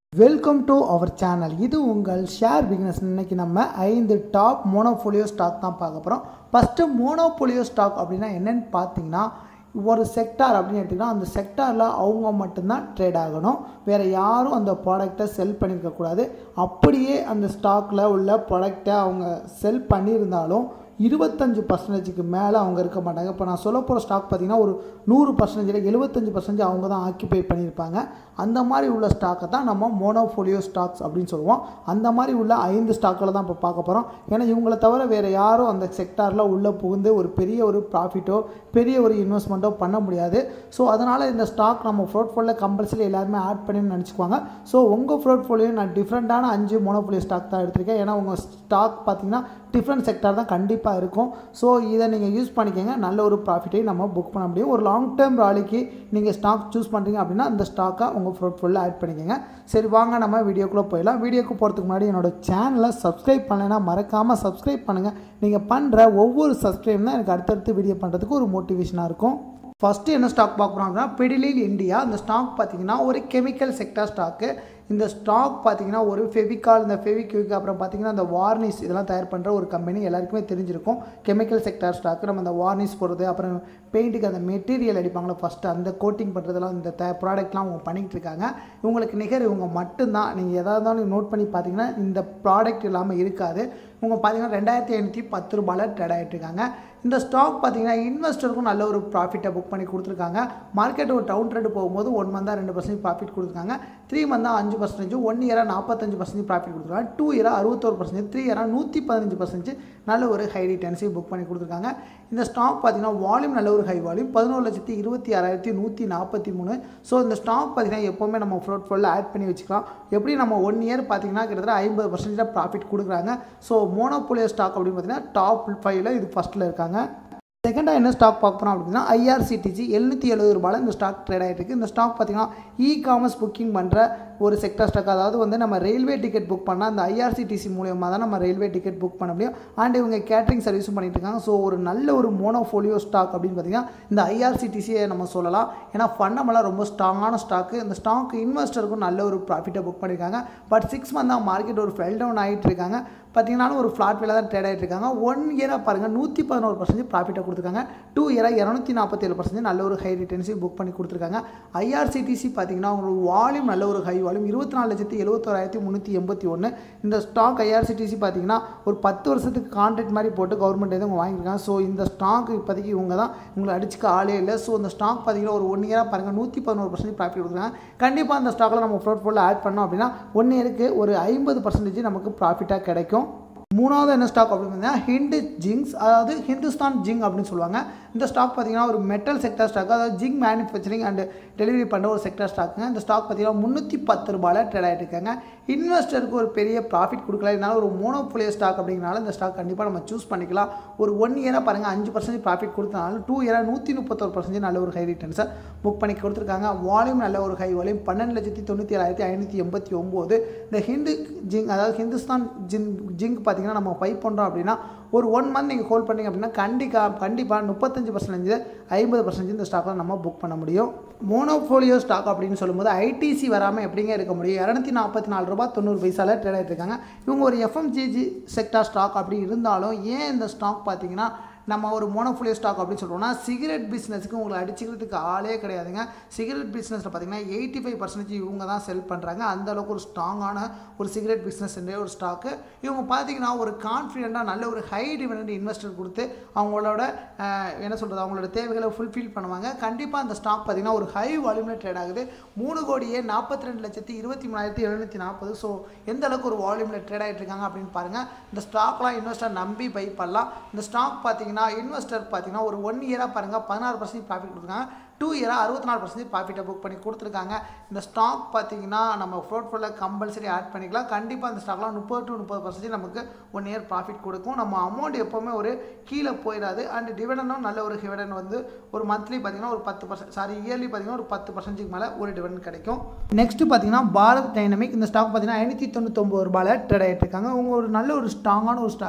welcome to our channel இது உங்கள் share bigness இன்னைக்கு நம்ம ஐந்து டாப் மோனோபோலியோ ஸ்டாக் தான் பார்க்க போகிறோம் ஃபஸ்ட்டு மோனோபோலியோ ஸ்டாக் அப்படின்னா என்னென்னு பார்த்தீங்கன்னா ஒரு செக்டார் அப்படின்னு எடுத்திங்கன்னா அந்த செக்டாரில் அவங்க மட்டும்தான் ட்ரேட் ஆகணும் வேறு யாரும் அந்த ப்ராடக்டை செல் பண்ணியிருக்கக்கூடாது அப்படியே அந்த ஸ்டாக்கில் உள்ள ப்ராடக்டை அவங்க செல் பண்ணியிருந்தாலும் இருபத்தஞ்சு பர்சன்டேஜுக்கு மேலே அவங்க இருக்க மாட்டாங்க இப்போ நான் சொல்ல போகிற ஸ்டாக் பார்த்தீங்கன்னா ஒரு நூறு பர்சன்டேஜில் எழுபத்தஞ்சு பர்சன்டேஜ் அவங்க தான் ஆக்கியபை பண்ணியிருப்பாங்க அந்த மாதிரி உள்ள ஸ்டாக்கை தான் நம்ம மோனோஃபோலியோ ஸ்டாக்ஸ் அப்படின்னு சொல்லுவோம் அந்த மாதிரி உள்ள ஐந்து ஸ்டாக்கில் தான் இப்போ பார்க்க போகிறோம் ஏன்னா இவங்களை தவிர வேறு யாரும் அந்த செக்டாரில் உள்ளே புகுந்து ஒரு பெரிய ஒரு ப்ராஃபிட்டோ பெரிய ஒரு இன்வெஸ்ட்மெண்ட்டோ பண்ண முடியாது ஸோ அதனால் இந்த ஸ்டாக் நம்ம போர்ட்ஃபோலியோ கம்பல்சரி எல்லாருமே ஆட் பண்ணி நினச்சிக்குவாங்க ஸோ உங்கள் போர்ட்ஃபோலியோ நான் டிஃப்ரெண்ட்டான அஞ்சு மோனோஃபோலியோ ஸ்டாக் தான் எடுத்திருக்கேன் ஏன்னா உங்கள் ஸ்டாக் பார்த்தீங்கன்னா டிஃப்ரெண்ட் செக்டார் தான் கண்டிப்பாக இருக்கும் ஸோ இதை நீங்கள் யூஸ் பண்ணிக்கோங்க நல்ல ஒரு ப்ராஃபிட்டையும் நம்ம புக் பண்ண முடியும் ஒரு லாங் டேர்ம் ராலிக்கு நீங்கள் ஸ்டாக் சூஸ் பண்ணுறீங்க அப்படின்னா அந்த ஸ்டாக்கை உங்கள் போர்ட்ஃபோலியோ ஆட் பண்ணிக்கோங்க சரி வாங்க நம்ம வீடியோக்குள்ளே போயிடலாம் வீடியோக்கு போகிறதுக்கு முன்னாடி என்னோட சேனலை சப்ஸ்கிரைப் பண்ணலைன்னா மறக்காமல் சப்ஸ்கிரைப் பண்ணுங்கள் நீங்கள் பண்ணுற ஒவ்வொரு சப்ஸ்கிரைப் தான் எனக்கு அடுத்தடுத்து வீடியோ பண்ணுறதுக்கு ஒரு மோட்டிவேஷனாக இருக்கும் ஃபஸ்ட்டு என்ன ஸ்டாக் பார்க்குறோம் அப்படின்னா பிடிலில் இந்தியா இந்த ஸ்டாக் பார்த்தீங்கன்னா ஒரு கெமிக்கல் செக்டார் ஸ்டாக்கு இந்த ஸ்டாக் பார்த்தீங்கன்னா ஒரு ஃபெவிகால் இந்த ஃபெவிக்யூக் அப்புறம் பார்த்தீங்கன்னா அந்த வார்னிஷ் இதெல்லாம் தயார் பண்ணுற ஒரு கம்பெனி எல்லாருக்குமே தெரிஞ்சிருக்கும் கெமிக்கல் செக்டார் ஸ்டாக்கு நம்ம அந்த வார்னிஷ் போடுறது அப்புறம் பெயிண்ட்டுக்கு அந்த மெட்டீரியல் அடிப்பாங்களோ ஃபஸ்ட்டு அந்த கோட்டிங் பண்ணுறதெல்லாம் இந்த த ப்ராடக்ட்லாம் அவங்க பண்ணிகிட்டு இருக்காங்க இவங்களுக்கு நிகர் இவங்க மட்டும்தான் நீங்கள் எதாக இருந்தாலும் நோட் பண்ணி பார்த்தீங்கன்னா இந்த ப்ராடக்ட் இல்லாமல் இருக்காது இவங்க பார்த்தீங்கன்னா ரெண்டாயிரத்தி ஐநூற்றி பத்து ரூபாயில் ட்ரேட் ஆகிட்டு இருக்காங்க இந்த ஸ்டாக் பார்த்தீங்கன்னா இன்வெஸ்டருக்கும் நல்ல ஒரு ப்ராஃபிட்டை புக் பண்ணி கொடுத்துருக்காங்க மார்க்கெட் ஒரு டவுன் ட்ரெண்ட் போகும்போது ஒன் மந்தாக ரெண்டு பர்சன்ட் ப்ராஃபிட் கொடுத்துருக்காங்க த்ரீ மந்தாக அஞ்சு பர்சன்டேஜ் ஒன் இயராக நாற்பத்தஞ்சு பர்சன்டேஜ் ப்ராஃபிட் கொடுத்துருக்காங்க டூ இயராக அறுபத்தோரு பர்சன்டேஜ் த்ரீ இயராக நூற்றி பதினஞ்சு பர்சன்டேஜ் நல்ல ஒரு ஹை ரிட்டர்ன்ஸை புக் பண்ணி கொடுத்துருக்காங்க இந்த ஸ்டாக் பார்த்தீங்கன்னா வால்யூம் நல்ல ஒரு ஹை வால்யூம் பதினோரு லட்சத்தி இருபத்தி ஆறாயிரத்தி நூற்றி நாற்பத்தி மூணு ஸோ இந்த ஸ்டாக் பார்த்தீங்கன்னா எப்போவுமே நம்ம போர்ட்ஃபோலியோவில் ஆட் பண்ணி வச்சுக்கலாம் எப்படி நம்ம ஒன் இயர் பார்த்தீங்கன்னா கிட்டத்தட்ட ஐம்பது பர்சன்டேஜ் ப்ராஃபிட் கொடுக்குறாங்க ஸோ மோனோபோலியோ ஸ்டாக் அப்படின்னு பார்த்தீங்கன்னா டாப் ஃபைவ்ல இது ஃபஸ்ட்டில் இருக்காங்க செகண்டாக என்ன ஸ்டாக் பார்க்க போகிறோம் அப்படின்னா ஐஆர்சிடிசி எழுநூற்றி எழுபது ரூபாயில் இந்த ஸ்டாக் ட்ரேட் ஆகிட்டு இருக்குது இந்த ஸ்டாக் பார்த்தீங்கன்னா இ காமர்ஸ் புக்கிங் பண்ணுற ஒரு செக்டர் ஸ்டாக் அதாவது வந்து நம்ம ரயில்வே டிக்கெட் புக் பண்ணால் அந்த ஐஆர்சிடிசி மூலியமாக தான் நம்ம ரயில்வே டிக்கெட் புக் பண்ண முடியும் அண்ட் இவங்க கேட்ரிங் சர்வீஸும் பண்ணிட்டு இருக்காங்க ஸோ ஒரு நல்ல ஒரு மோனோஃபோலியோ ஸ்டாக் அப்படின்னு பார்த்தீங்கன்னா இந்த ஐஆர்சிடிசியை நம்ம சொல்லலாம் ஏன்னா ஃபண்டமெல்லாம் ரொம்ப ஸ்ட்ராங்கான ஸ்டாக்கு இந்த ஸ்டாக் இன்வெஸ்டருக்கும் நல்ல ஒரு ப்ராஃபிட்டை புக் பண்ணியிருக்காங்க பட் சிக்ஸ் மந்தாக மார்க்கெட் ஒரு ஃபெல் டவுன் ஆகிட்டு இருக்காங்க பார்த்தீங்கன்னா ஒரு ஃப்ளாட் வேலை தான் ட்ரேட் ஆகிட்டு இருக்காங்க ஒன் இயராக பாருங்கள் நூற்றி பதினோரு பர்சன்டேஜ் ப்ராஃபிட்டை கொடுத்துருக்காங்க டூ இயராக இரநூத்தி நாற்பத்தேழு பர்சன்டேஜ் நல்ல ஒரு ஹை ரிட்டர்ன்ஸையும் புக் பண்ணி கொடுத்துருக்காங்க ஐஆர்சிடிசி பார்த்தீங்கன்னா அவங்களோட வால்யூம் நல்ல ஒரு ஹை வால்யூம் இருபத்தி நாலு லட்சத்தி எழுபத்தோராயிரத்தி முந்நூற்றி எண்பத்தி ஒன்று இந்த ஸ்டாக் ஐஆர்சிடிசி பார்த்தீங்கன்னா ஒரு பத்து வருஷத்துக்கு கான்ட்ராக்ட் மாதிரி போட்டு கவர்மெண்ட் எதுவும் வாங்கியிருக்காங்க ஸோ இந்த ஸ்டாக் இப்போதைக்கு இவங்க தான் உங்களை அடிச்சுக்க ஆளே இல்லை ஸோ இந்த ஸ்டாக் பார்த்தீங்கன்னா ஒரு ஒன் இயராக பாருங்கள் நூற்றி பதினோரு பர்சன்டேஜ் ப்ராஃபிட் கொடுக்குறாங்க கண்டிப்பாக அந்த ஸ்டாக்கில் நம்ம போர்ட்ஃபோலியோ ஆட் பண்ணோம் அப்படின்னா ஒன் இயருக்கு ஒரு ஐம்பது பர்சன்டேஜ் நமக்கு ப்ராஃபிட்டாக கிடைக்கும் மூணாவது என்ன ஸ்டாக் அப்படின்னு பார்த்தீங்கன்னா ஹிண்டு ஜிங்ஸ் அதாவது ஹிந்துஸ்தான் ஜிங் அப்படின்னு சொல்லுவாங்க இந்த ஸ்டாக் பார்த்தீங்கன்னா ஒரு மெட்டல் செக்டர் ஸ்டாக் அதாவது ஜிங் மேனுஃபேக்சரிங் அண்ட் டெலிவரி பண்ணுற ஒரு செக்டர் ஸ்டாக்குங்க இந்த ஸ்டாக் பார்த்தீங்கன்னா முந்நூற்றி பத்து ரூபாயில் ட்ரேட் ஆகிட்டு இருக்காங்க இன்வெஸ்டருக்கு ஒரு பெரிய ப்ராஃபிட் கொடுக்கல இதனால ஒரு மோனோபோலியோ ஸ்டாக் அப்படிங்கிறனால இந்த ஸ்டாக் கண்டிப்பாக நம்ம சூஸ் பண்ணிக்கலாம் ஒரு ஒன் இயராக பாருங்கள் அஞ்சு பர்சன்டேஜ் ப்ராஃபிட் கொடுத்தனால டூ இயராக நூற்றி முப்பத்தொரு பர்சன்டேஜ் நல்ல ஒரு ஹை ரிட்டர்ன்ஸை புக் பண்ணி கொடுத்துருக்காங்க வால்யூம் நல்ல ஒரு ஹை வால்யூம் பன்னெண்டு லட்சத்தி தொண்ணூற்றி ஏழாயிரத்தி ஐநூற்றி எண்பத்தி ஒம்பது இந்த ஹிந்து ஜிங் அதாவது ஹிந்துஸ்தான் ஜிங் ஜிங்க் பார்த்தீங்கன்னா நம்ம பை பண்ணுறோம் அப்படின்னா ஒரு ஒன் மந்த் நீங்கள் ஹோல்ட் பண்ணிங்க அப்படின்னா கண்டிப்பாக கண்டிப்பாக முப்பத்தஞ்சு பர்சன்டேஜ் ஐம்பது பர்சன்டேஜ் இந்த ஸ்டாக்கில் நம்ம புக் பண்ண முடியும் மோனோஃபோலியோ ஸ்டாக் அப்படின்னு சொல்லும்போது ஐடிசி வராமல் எப்படிங்க இருக்க முடியும் இரநூத்தி நாற்பத்தி நாலு ரூபா தொண்ணூறு பைசாவில் ட்ரேட் ஆகிட்டு இருக்காங்க இவங்க ஒரு எஃப்எம்ஜிஜி செக்டார் ஸ்டாக் அப்படி இருந்தாலும் ஏன் இந்த ஸ்டாக் பார்த்தீங்கன்னா நம்ம ஒரு மோனோஃபோலியோ ஸ்டாக் அப்படின்னு சொல்கிறோம்னா சிகரெட் பிஸ்னஸுக்கு உங்களை அடிச்சுக்கிறதுக்கு ஆளே கிடையாதுங்க சிகரெட் பிஸ்னஸில் பார்த்தீங்கன்னா எயிட்டி ஃபைவ் பர்சன்டேஜ் இவங்க தான் செல் பண்ணுறாங்க அந்தளவுக்கு ஒரு ஸ்ட்ராங்கான ஒரு சிகரெட் பிஸ்னஸ் ஒரு ஸ்டாக்கு இவங்க பார்த்தீங்கன்னா ஒரு கான்ஃபிடென்ட்டாக நல்ல ஒரு ஹை டிவிடெண்ட் இன்வெஸ்டர் கொடுத்து அவங்களோட என்ன சொல்கிறது அவங்களோட தேவைகளை ஃபுல்ஃபில் பண்ணுவாங்க கண்டிப்பாக அந்த ஸ்டாக் பார்த்தீங்கன்னா ஒரு ஹை வால்யூமில் ட்ரேட் ஆகுது மூணு கோடியே நாற்பத்தி ரெண்டு லட்சத்தி இருபத்தி மூணாயிரத்தி எழுநூற்றி நாற்பது ஸோ எந்த அளவுக்கு ஒரு வால்யூமில் ட்ரேட் ஆகிட்டு இருக்காங்க அப்படின்னு பாருங்கள் இந்த ஸ்டாக்லாம் இன்வெஸ்டர் நம்பி பை பண்ணலாம் இந்த ஸ்டாக் பார்த்தீங்கன்னா இன்வெஸ்டர் பார்த்தீங்கன்னா ஒரு ஒன் இயராக பாருங்கள் பதினாறு பர்சன்ட் ப்ராஃபிட் கொடுத்துருக்காங்க டூ இயராக அறுபத்தி நாலு பர்சன்டேஜ் ப்ராஃபிட்டை புக் பண்ணி கொடுத்துருக்காங்க இந்த ஸ்டாக் பார்த்தீங்கன்னா நம்ம போர்ட்ஃபோலியோ கம்பல்சரி ஆட் பண்ணிக்கலாம் கண்டிப்பாக அந்த ஸ்டாக்லாம் முப்பது டு முப்பது பர்சன்டேஜ் நமக்கு ஒன் இயர் ப்ராஃபிட் கொடுக்கும் நம்ம அமௌண்ட் எப்போவுமே ஒரு கீழே போயிடாது அண்ட் டிவிடனும் நல்ல ஒரு டிவிடன் வந்து ஒரு மந்த்லி பார்த்தீங்கன்னா ஒரு பத்து பர்சன்ட் சாரி இயர்லி பார்த்தீங்கன்னா ஒரு பத்து பர்சன்டேஜ் மேலே ஒரு டிவிடன் கிடைக்கும் நெக்ஸ்ட் பார்த்தீங்கன்னா பாரத் டைனமிக் இந்த ஸ்டாக் பார்த்தீங்கன்னா ஐநூற்றி தொண்ணூத்தொம்பது ரூபாயில் ட்ரேட் ஆகிட்டு இருக்காங்க அவங்க ஒரு நல்ல ஒரு ஸ்ட்ராங்கான ஒரு ஸ்டாக்கு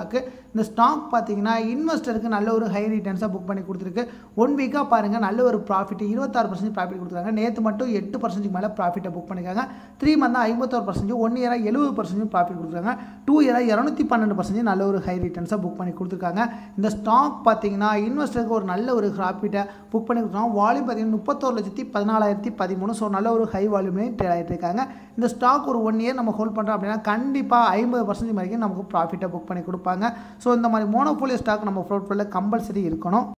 இந்த ஸ்டாக் பார்த்தீங்கன்னா இன்வெஸ்டருக்கு நல்ல ஒரு ஹை ரிட்டர்ன்ஸாக புக் பண்ணி கொடுத்துருக்கு ஒன் வீக்காக பாருங்கள் நல்ல ஒரு ப்ராஃபிட் இருபத்தாறு பர்சன்ட் ப்ராஃபிட் கொடுத்துருக்காங்க நேற்று மட்டும் எட்டு பர்சன்ட்டுக்கு மேலே ப்ராஃபிட்டை புக் பண்ணியிருக்காங்க த்ரீ மந்தாக ஐம்பத்தோரு பர்சன்ட் ஒன் இயராக எழுபது பர்சன்ட் ப்ராஃபிட் கொடுத்துருக்காங்க டூ இயராக இரநூத்தி பன்னெண்டு பர்சன்ட் நல்ல ஒரு ஹை ரிட்டர்ன்ஸாக புக் பண்ணி கொடுத்துருக்காங்க இந்த ஸ்டாக் பார்த்தீங்கன்னா இன்வெஸ்டருக்கு ஒரு நல்ல ஒரு ப்ராஃபிட்டை புக் பண்ணி கொடுத்துருக்காங்க வால்யூம் பார்த்தீங்கன்னா முப்பத்தோரு லட்சத்தி பதினாலாயிரத்தி பதிமூணு ஸோ நல்ல ஒரு ஹை வால்யூம்லேயும் ட்ரேட் ஆகிட்டு இருக்காங்க இந்த ஸ்டாக் ஒரு ஒன் இயர் நம்ம ஹோல்ட் பண்ணுறோம் அப்படின்னா கண்டிப்பாக ஐம்பது பர்சன்ட் வரைக்கும் நமக்கு ப்ராஃபிட்டை புக் பண்ணி கொடுப்பாங்க ஸோ இந்த மாதிரி மோனோபோலியோ ஸ்டாக் நம்ம போர்ட்ஃபோலியோ கம்பல்சரி இருக்கணும்